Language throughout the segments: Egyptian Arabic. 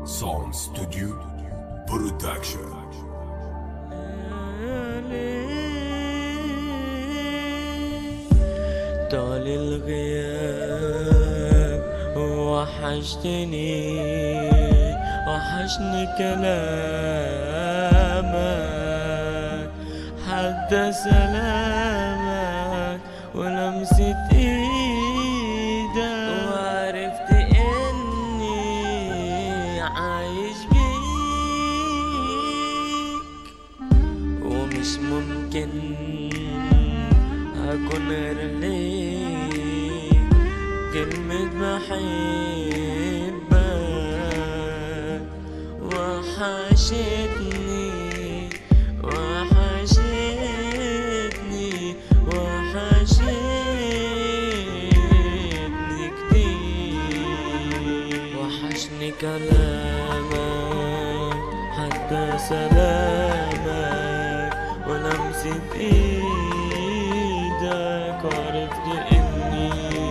Sound Studio Production طال الغياب وحشتني وحشني كلامك حتى سلامك ولمسة ايدك وعرفت اني عايش بيك ومش ممكن أكون غير ليك كلمة بحبك وحشتني وحشتني وحشتني كتير وحشني كلامك حتى سلامك ولمسة ايدك وعرفت اني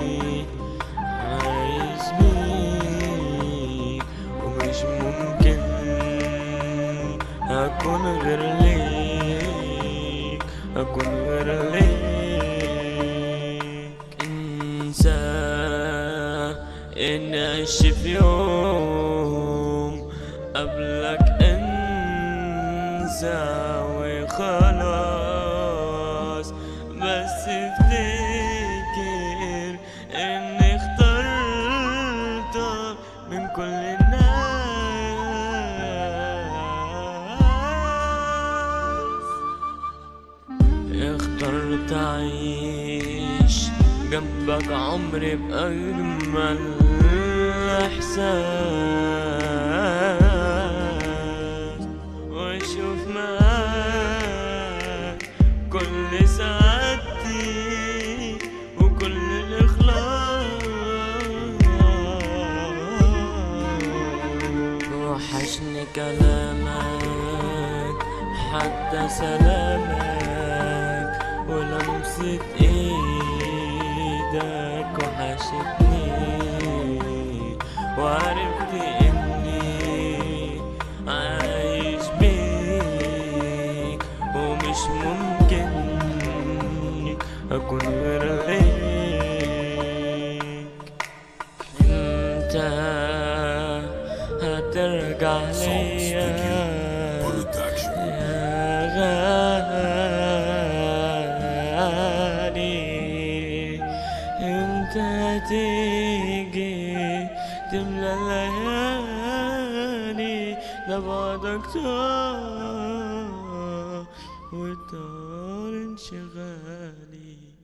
عايش بيك ومش ممكن اكون غير ليك اكون غير ليك انسى اني اعيش في يوم قبلك انسى وخلاص بس افتكر اني اخترتك من كل الناس اخترت اعيش جنبك عمري بأجمل احساس واشوف معاك كل سعادتي وكل الاخلاص وحشني كلامك حتى سلامك ولمسة ايدك وحشتني وعرفت اني عايش بيك ومش ممكن اكون غير ليك انت هترجع Sound Studio ليا Production يا غالي انت تيجي تملى الليالي ده بعدك طار وطار انشغالي